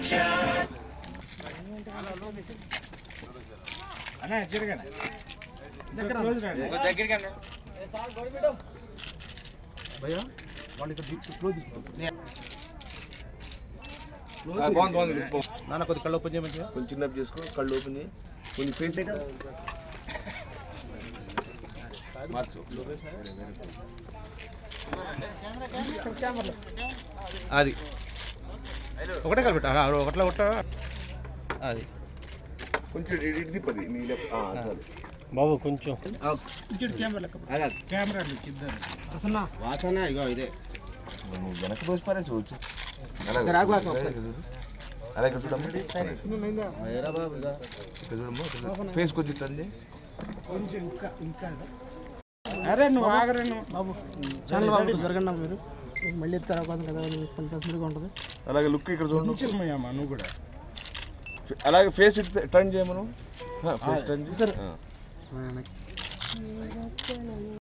అన్నా జరగనా దగ్గర భయ్యా వాళ్ళు ఇక్కడ క్లోజ్ బాగుంది బాగుంది నాన్న కొద్ది కళ్ళు ఓపెన్ చేయమంటే కొంచెం చిన్నవి చేసుకో కళ్ళు ఓపెన్ చేయి కొంచెం ఫేస్ మార్చు అది ఒకటే కలిపెట్ట ఒకట్లా ఒకట అది కొంచెం ఇటు తిప్పది నీ లెఫ్ట్ ఆ, చాలు బాబు కొంచెం కెమెరా వాసన ఇగో ఇదే నువ్వు వెనక్కి దోసి పారేసి వచ్చు అలాగే చూడమ్మా చూడమ్మా ఫేస్ కొంచెం తంది అరే నువ్వు ఆగరే నువ్వు బాబు ఛానల్ బాబు జరగండి మీరు మళ్ళీ తర్వాత కదా కొంచెం ఫ్రీగా ఉంటుంది అలాగే లుక్ ఇక్కడ చూడండి నిల్చోమయ్యమ్మా నువ్వు కూడా అలాగే ఫేస్ టర్న్ చేయమను ఫేస్ టర్న్